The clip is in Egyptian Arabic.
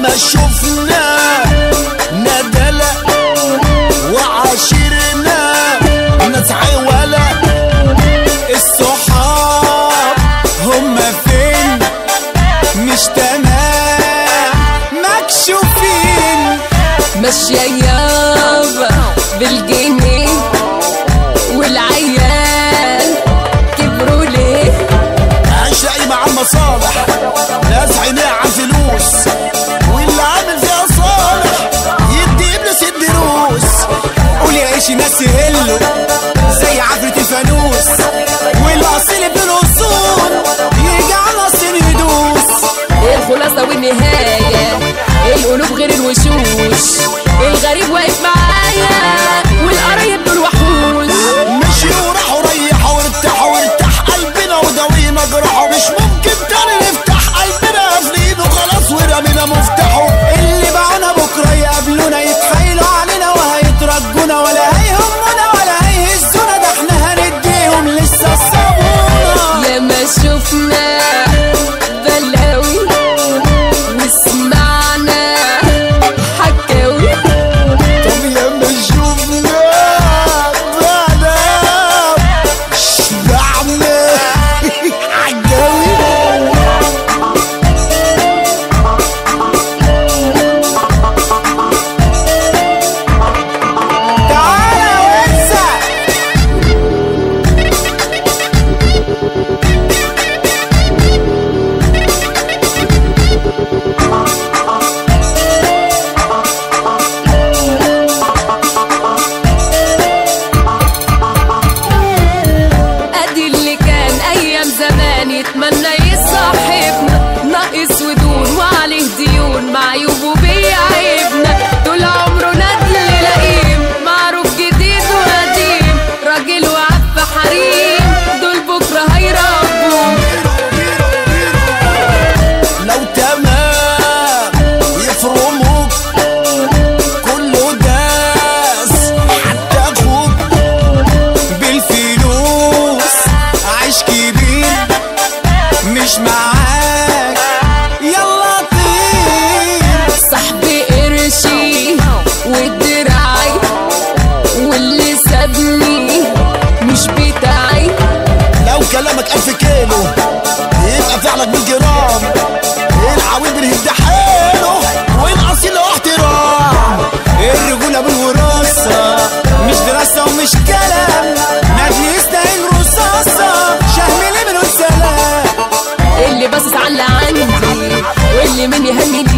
ما شفنا ندلة وعاشرنا نسعى ولا الصحاب هم فين مش تمام مكشوفين ماشية يابا بالجنيه والعيال كبروا ليه عشقي مع المصالح ناس عينيه على الفلوس واللي عامل فيها صالح يدي ابليس الدروس قول يا عيشي ناس يهلوا زي عفرة الفانوس والاصيل ابن الاصول يجي على الصين يدوس الخلاصة والنهاية القلوب غير الوشوش الغريب واقف معايا والقرايب دول وحوش مشي وراحوا ريحوا وارتاحوا وارتاح قلبنا وداوينا جراحه مش ممكن تاني نفتح قلبنا قافلين وخلاص ورمينا مفتاحه اللي باعونا بكره يقابلونا يتحايلوا علينا وهيترجونا ولا هيهمونا ولا هيهزونا ده احنا هنديهم لسه الصابونه يا ما شفنا بلاوي وسمعنا حكاوي طب يا ما شفنا بلا شبعنا عجاوي تعالى وانسى ادي اللي كان ايام زمان يتمنى يصاحبنا ناقص ودون وعليه ديون معيوب وبيعيبنا طول عمره ندل لئيم معروف جديد وقديم راجل وعف حريم دول بكره هيربوه لو تمام يفرموك كله داس حتى اخوك بالفلوس عيش كبير مش معاك يلا طير صاحبي قرشي ودراعي واللي سابني مش بتاعي لو كلامك ألف كيلو يبقى فعلك بالجرام العويل بالهد حاله والأصيل له احترام الرجولة بالوراثة مش دراسة ومش كلام نادي يستاهل رصاصة شهم لي منه السلام اللي باصص على اللي عندي واللي مني هني